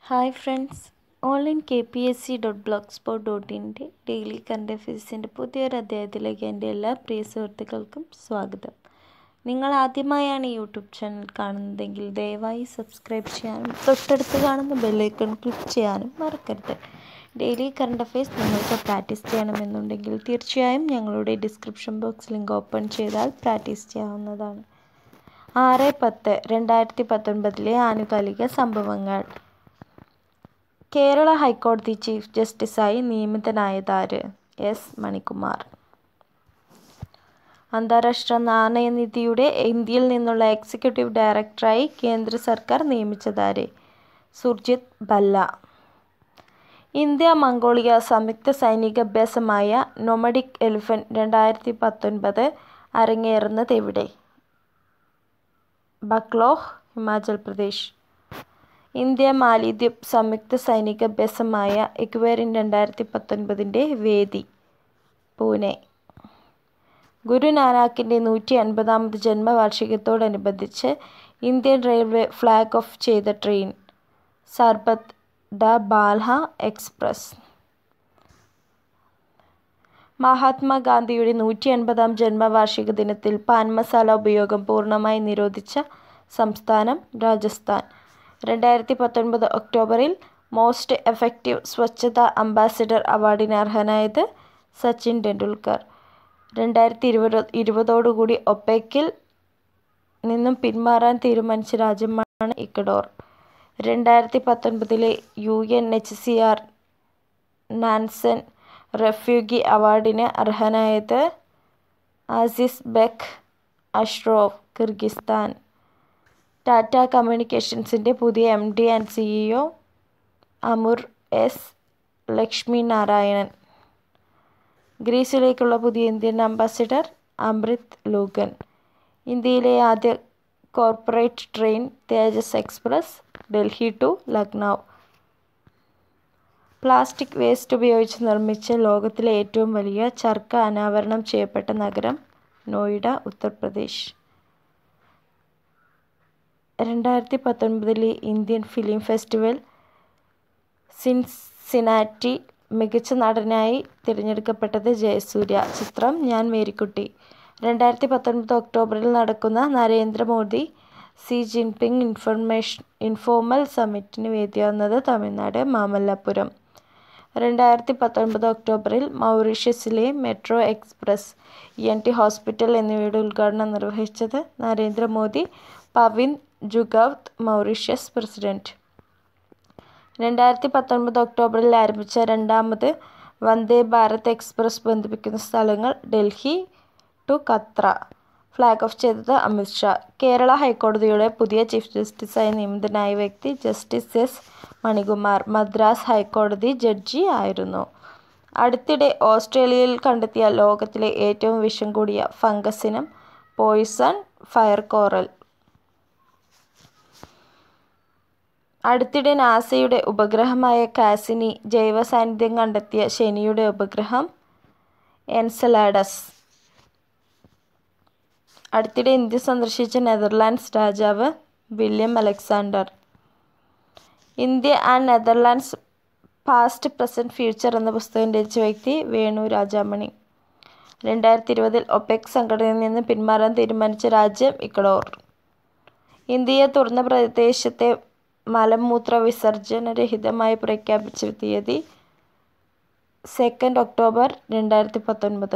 hi friends online K P S C dot blog spot dot ഇൻ്റെ daily current അഫയേഴ്സിൻ്റെ പുതിയൊരു അധ്യായത്തിലേക്ക് എൻ്റെ എല്ലാ പ്രിയ സുഹൃത്തുക്കൾക്കും സ്വാഗതം നിങ്ങൾ ആദ്യമായാണ് ഈ യൂട്യൂബ് ചാനൽ കാണുന്നതെങ്കിൽ ദയവായി സബ്സ്ക്രൈബ് ചെയ്യാനും തൊട്ടടുത്ത് കാണുന്ന ബെല്ലൈക്കൺ ക്ലിക്ക് ചെയ്യാനും മറക്കരുത് ഡെയിലി കറണ്ട് അഫയേഴ്സ് നിങ്ങൾക്ക് പ്രാക്ടീസ് ചെയ്യണമെന്നുണ്ടെങ്കിൽ തീർച്ചയായും ഞങ്ങളുടെ ഡിസ്ക്രിപ്ഷൻ ബോക്സ് ലിങ്ക് ഓപ്പൺ ചെയ്താൽ പ്രാക്ടീസ് ചെയ്യാവുന്നതാണ് ആറ് പത്ത് രണ്ടായിരത്തി പത്തൊൻപതിലെ ആനുകാലിക സംഭവങ്ങൾ കേരള ഹൈക്കോടതി ചീഫ് ജസ്റ്റിസായി നിയമിതനായതാര് എസ് മണികുമാർ അന്താരാഷ്ട്ര നാണയനിധിയുടെ ഇന്ത്യയിൽ നിന്നുള്ള എക്സിക്യൂട്ടീവ് ഡയറക്ടറായി കേന്ദ്ര സർക്കാർ നിയമിച്ചതാര് സുർജിത് ഭല്ല ഇന്ത്യ മംഗോളിയ സംയുക്ത സൈനികാഭ്യാസമായ നൊമഡിക് എലിഫന്റ് രണ്ടായിരത്തി പത്തൊൻപത് അരങ്ങേറുന്നത് എവിടെ ബക്ലോഹ് ഹിമാചൽ പ്രദേശ് ഇന്ത്യ മാലിദ്വീപ് സംയുക്ത സൈനികാഭ്യാസമായ ഇക്വേറിൻ രണ്ടായിരത്തി പത്തൊൻപതിൻ്റെ വേദി പൂനെ ഗുരുനാനാക്കിൻ്റെ നൂറ്റി അൻപതാമത് ജന്മവാർഷികത്തോടനുബന്ധിച്ച് ഇന്ത്യൻ റെയിൽവേ ഫ്ലാഗ് ഓഫ് ചെയ്ത ട്രെയിൻ സർബത്ത് ദ ബാൽഹ എക്സ്പ്രസ് മഹാത്മാഗാന്ധിയുടെ നൂറ്റി അൻപതാം ജന്മവാർഷിക ദിനത്തിൽ പാൻ മസാല ഉപയോഗം പൂർണ്ണമായി നിരോധിച്ച സംസ്ഥാനം രാജസ്ഥാൻ രണ്ടായിരത്തി പത്തൊൻപത് ഒക്ടോബറിൽ മോസ്റ്റ് എഫക്റ്റീവ് സ്വച്ഛത അംബാസിഡർ അവാർഡിന് അർഹനായത് സച്ചിൻ ടെണ്ടുൽക്കർ രണ്ടായിരത്തി ഇരുപത് ഇരുപതോടുകൂടി ഒപ്പേക്കിൽ നിന്നും പിന്മാറാൻ തീരുമാനിച്ച രാജ്യമാണ് ഇക്കഡോർ രണ്ടായിരത്തി പത്തൊൻപതിലെ U N H C R Nansen refugee അവാർഡിന് അർഹനായത് Azizbek Ashurov Kyrgyzstan Tata കമ്മ്യൂണിക്കേഷൻസിൻ്റെ പുതിയ M D and CEO Amur S Lakshmi Narayanan ഗ്രീസിലേക്കുള്ള പുതിയ ഇന്ത്യൻ അംബാസിഡർ അമൃത് ലൂഗൻ ഇന്ത്യയിലെ ആദ്യ corporate train Tejas express Delhi to Lucknow plastic waste ഉപയോഗിച്ച് നിർമ്മിച്ച ലോകത്തിലെ ഏറ്റവും വലിയ ചർക്ക അനാവരണം ചെയ്യപ്പെട്ട നഗരം നോയിഡ ഉത്തർപ്രദേശ് രണ്ടായിരത്തി പത്തൊൻപതിലെ ഇന്ത്യൻ ഫിലിം ഫെസ്റ്റിവൽ സിൻസിനാറ്റി മികച്ച നടനായി തിരഞ്ഞെടുക്കപ്പെട്ടത് ജയസൂര്യ ചിത്രം ഞാൻ മേരിക്കുട്ടി രണ്ടായിരത്തി പത്തൊൻപത് ഒക്ടോബറിൽ നടക്കുന്ന Narendra Modi Xi Jinping information informal സമ്മിറ്റിന് വേദിയാവുന്നത് തമിഴ്നാട് മാമല്ലപുരം രണ്ടായിരത്തി പത്തൊൻപത് ഒക്ടോബറിൽ മൗറീഷ്യസിലെ metro express E N T hospital എന്നിവയുടെ ഉദ്ഘാടനം നിർവഹിച്ചത് Narendra Modi Pravind Jugnauth Mauritius president രണ്ടായിരത്തി പത്തൊൻപത് ഒക്ടോബറിൽ ആരംഭിച്ച രണ്ടാമത് വന്ദേ ഭാരത് എക്സ്പ്രസ് ബന്ധിപ്പിക്കുന്ന സ്ഥലങ്ങൾ Delhi to Katra flag off ചെയ്തത് അമിത്ഷാ കേരള ഹൈക്കോടതിയുടെ പുതിയ ചീഫ് ജസ്റ്റിസായി നിയമിതനായ വ്യക്തി ജസ്റ്റിസ് എസ് മണികുമാർ മദ്രാസ് ഹൈക്കോടതി ജഡ്ജി ആയിരുന്നു അടുത്തിടെ ഓസ്ട്രേലിയയിൽ കണ്ടെത്തിയ ലോകത്തിലെ ഏറ്റവും വിഷം കൂടിയ ഫംഗസിനം പോയിസൺ ഫയർ കോറൽ അടുത്തിടെ നാസയുടെ ഉപഗ്രഹമായ കാസിനി ജൈവ സാന്നിധ്യം കണ്ടെത്തിയ ശനിയുടെ ഉപഗ്രഹം എൻസലാഡസ് അടുത്തിടെ ഇന്ത്യ സന്ദർശിച്ച നെതർലാൻഡ്സ് രാജാവ് William Alexander India and Netherlands past present future എന്ന പുസ്തകം രചിച്ച വ്യക്തി വേണു രാജാമണി രണ്ടായിരത്തി ഇരുപതിൽ ഒപെക് സംഘടനയിൽ നിന്ന് പിന്മാറാൻ തീരുമാനിച്ച രാജ്യം ഇക്കഡോർ ഇന്ത്യയെ തുറന്ന പ്രദേശത്തെ മലമൂത്ര വിസർജനരഹിതമായി പ്രഖ്യാപിച്ച തീയതി സെക്കൻഡ് ഒക്ടോബർ രണ്ടായിരത്തി പത്തൊൻപത്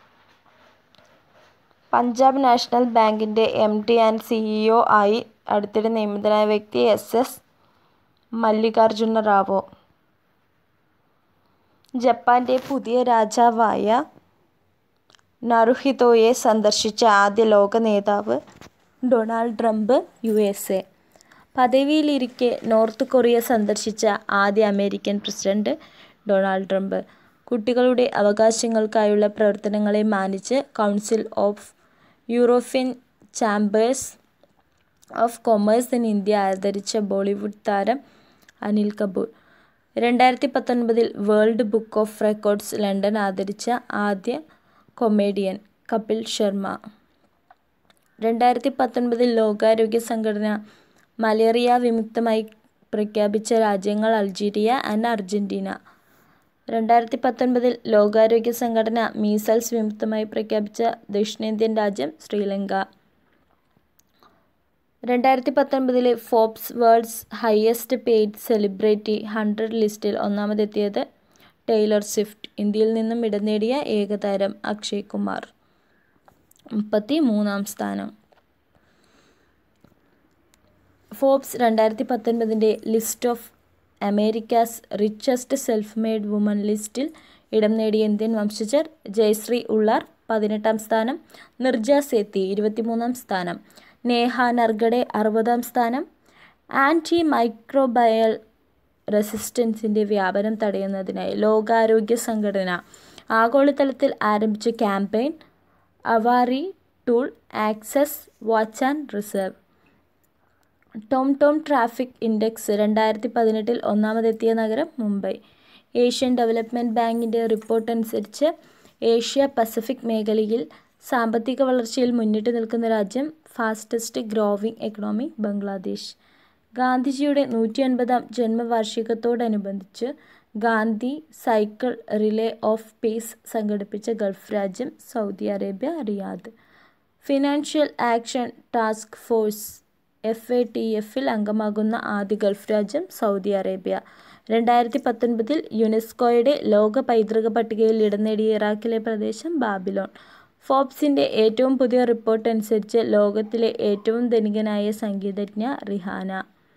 പഞ്ചാബ് നാഷണൽ ബാങ്കിൻ്റെ എം ഡി ആൻഡ് സിഇഒ ആയി അടുത്തിടെ നിയമിതനായ വ്യക്തി എസ് എസ് മല്ലികാർജുന റാവു ജപ്പാന്റെ പുതിയ രാജാവായ നറുഹിതോയെ സന്ദർശിച്ച ആദ്യ ലോക നേതാവ് Donald Trump U S A പദവിയിലിരിക്കെ നോർത്ത് കൊറിയ സന്ദർശിച്ച ആദ്യ അമേരിക്കൻ പ്രസിഡന്റ് ഡൊണാൾഡ് ട്രംപ് കുട്ടികളുടെ അവകാശങ്ങൾക്കായുള്ള പ്രവർത്തനങ്ങളെ മാനിച്ച് council of European chambers of commerce in India ആദരിച്ച ബോളിവുഡ് താരം അനിൽ കപൂർ രണ്ടായിരത്തി പത്തൊൻപതിൽ world book of records London ആദരിച്ച ആദ്യ കൊമേഡിയൻ കപിൽ ശർമ്മ രണ്ടായിരത്തി പത്തൊൻപതിൽ ലോകാരോഗ്യ സംഘടന മലേറിയ വിമുക്തമായി പ്രഖ്യാപിച്ച രാജ്യങ്ങൾ അൾജീരിയ ആൻഡ് അർജന്റീന രണ്ടായിരത്തി പത്തൊൻപതിൽ ലോകാരോഗ്യ സംഘടന മീസൽസ് വിമുക്തമായി പ്രഖ്യാപിച്ച ദക്ഷിണേന്ത്യൻ രാജ്യം ശ്രീലങ്ക രണ്ടായിരത്തി പത്തൊൻപതിലെ Forbes world's highest paid celebrity hundred ലിസ്റ്റിൽ ഒന്നാമതെത്തിയത് ടൈലർ സ്വിഫ്റ്റ് ഇന്ത്യയിൽ നിന്നും ഇടം നേടിയ ഏകതാരം അക്ഷയ് കുമാർ മുപ്പത്തി മൂന്നാം സ്ഥാനം ഫോബ്സ് രണ്ടായിരത്തി പത്തൊൻപതിൻ്റെ list of America's richest self made woman ലിസ്റ്റിൽ ഇടം നേടിയ ഇന്ത്യൻ വംശജർ ജയശ്രീ ഉള്ളാർ പതിനെട്ടാം സ്ഥാനം നിർജ സേത്തി ഇരുപത്തിമൂന്നാം സ്ഥാനം നേഹ നർഗഡെ അറുപതാം സ്ഥാനം ആൻറ്റി മൈക്രോബയൽ റെസിസ്റ്റൻസിൻ്റെ വ്യാപനം തടയുന്നതിനായി ലോകാരോഗ്യ സംഘടന ആഗോളതലത്തിൽ ആരംഭിച്ച campaign aware tool access watch and reserve TomTom traffic index രണ്ടായിരത്തി പതിനെട്ടിൽ ഒന്നാമതെത്തിയ നഗരം മുംബൈ ഏഷ്യൻ ഡെവലപ്മെൻറ്റ് ബാങ്കിൻ്റെ റിപ്പോർട്ട് അനുസരിച്ച് ഏഷ്യ പസഫിക് മേഖലയിൽ സാമ്പത്തിക വളർച്ചയിൽ മുന്നിട്ട് നിൽക്കുന്ന രാജ്യം ഫാസ്റ്റസ്റ്റ് ഗ്രോവിംഗ് എക്കണോമി ബംഗ്ലാദേശ് ഗാന്ധിജിയുടെ നൂറ്റി അൻപതാം ജന്മവാർഷികത്തോടനുബന്ധിച്ച് Gandhi cycle relay of peace സംഘടിപ്പിച്ച ഗൾഫ് രാജ്യം Saudi Arabia Riyadh financial action task force F A T എഫിൽ അംഗമാകുന്ന ആദ്യ ഗൾഫ് രാജ്യം സൗദി അറേബ്യ രണ്ടായിരത്തി പത്തൊൻപതിൽ യുനെസ്കോയുടെ ലോക പൈതൃക പട്ടികയിൽ ഇടം നേടിയ ഇറാഖിലെ പ്രദേശം ബാബിലോൺ ഫോബ്സിൻ്റെ ഏറ്റവും പുതിയ റിപ്പോർട്ട് അനുസരിച്ച് ലോകത്തിലെ ഏറ്റവും ധനികനായ സംഗീതജ്ഞ Rihanna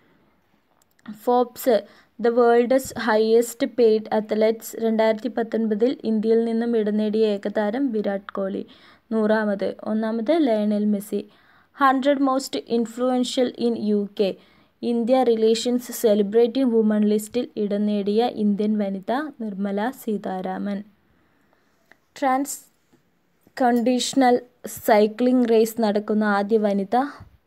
Forbes the world's highest paid athletes രണ്ടായിരത്തി പത്തൊൻപതിൽ ഇന്ത്യയിൽ നിന്നും ഇടം നേടിയ ഏകതാരം വിരാട് കോഹ്ലി നൂറാമത് ഒന്നാമത് Lionel Messi hundred most influential in U K India relations celebrating woman ലിസ്റ്റിൽ ഇടം നേടിയ ഇന്ത്യൻ വനിത Nirmala Sitharaman transcontinental cycling race നടക്കുന്ന ആദ്യ വനിത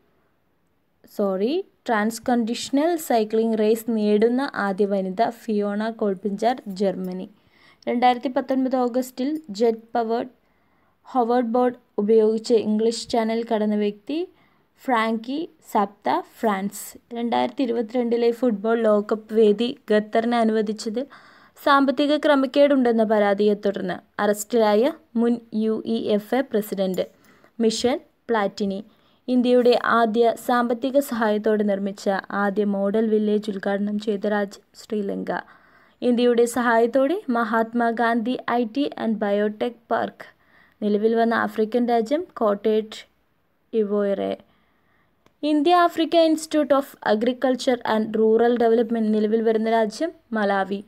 sorry transcontinental cycling race നേടുന്ന ആദ്യ വനിത ഫിയോണ കോൾപിഞ്ചാർ ജർമ്മനി രണ്ടായിരത്തി പത്തൊൻപത് ഓഗസ്റ്റിൽ ജെറ്റ് പവേർഡ് ഹൊവേർഡ് ബോർഡ് ഉപയോഗിച്ച് ഇംഗ്ലീഷ് ചാനൽ കടന്ന വ്യക്തി ഫ്രാങ്കി സപ്ത ഫ്രാൻസ് രണ്ടായിരത്തി ഇരുപത്തിരണ്ടിലെ ഫുട്ബോൾ ലോകകപ്പ് വേദി ഖത്തറിന് അനുവദിച്ചത് സാമ്പത്തിക ക്രമക്കേടുണ്ടെന്ന പരാതിയെ തുടർന്ന് അറസ്റ്റിലായ മുൻ U E F A president Michel Platini ഇന്ത്യയുടെ ആദ്യ സാമ്പത്തിക സഹായത്തോടെ നിർമ്മിച്ച ആദ്യ മോഡൽ വില്ലേജ് ഉദ്ഘാടനം ചെയ്ത രാജ്യം ശ്രീലങ്ക ഇന്ത്യയുടെ സഹായത്തോടെ Mahatma Gandhi I T and biotech park നിലവിൽ വന്ന ആഫ്രിക്കൻ രാജ്യം Cote d'Ivoire India Africa institute of agriculture and rural development നിലവിൽ വരുന്ന രാജ്യം മലാവി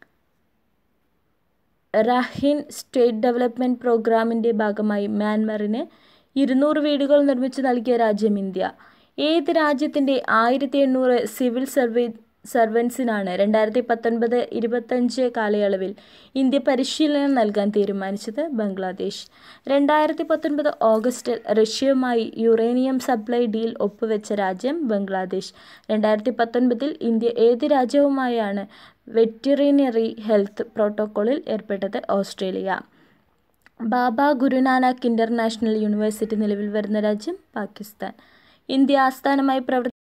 റഹിൻ സ്റ്റേറ്റ് ഡെവലപ്മെൻറ്റ് പ്രോഗ്രാമിൻ്റെ ഭാഗമായി മ്യാൻമറിന് ഇരുന്നൂറ് വീടുകൾ നിർമ്മിച്ചു നൽകിയ രാജ്യം ഇന്ത്യ ഏത് രാജ്യത്തിൻ്റെ ആയിരത്തി എണ്ണൂറ് സിവിൽ സർവീ സർവൻസിനാണ് രണ്ടായിരത്തി പത്തൊൻപത് ഇരുപത്തഞ്ച് കാലയളവിൽ ഇന്ത്യ പരിശീലനം നൽകാൻ തീരുമാനിച്ചത് ബംഗ്ലാദേശ് രണ്ടായിരത്തി പത്തൊൻപത് ഓഗസ്റ്റിൽ റഷ്യയുമായി യുറേനിയം സപ്ലൈ ഡീൽ ഒപ്പുവെച്ച രാജ്യം ബംഗ്ലാദേശ് രണ്ടായിരത്തി പത്തൊൻപതിൽ ഇന്ത്യ ഏത് രാജ്യവുമായാണ് വെറ്റിറിനറി ഹെൽത്ത് പ്രോട്ടോക്കോളിൽ ഏർപ്പെട്ടത് Australia Baba Guru Nanak international university നിലവിൽ വരുന്ന രാജ്യം പാകിസ്ഥാൻ ഇന്ത്യ ആസ്ഥാനമായി പ്രവർത്തി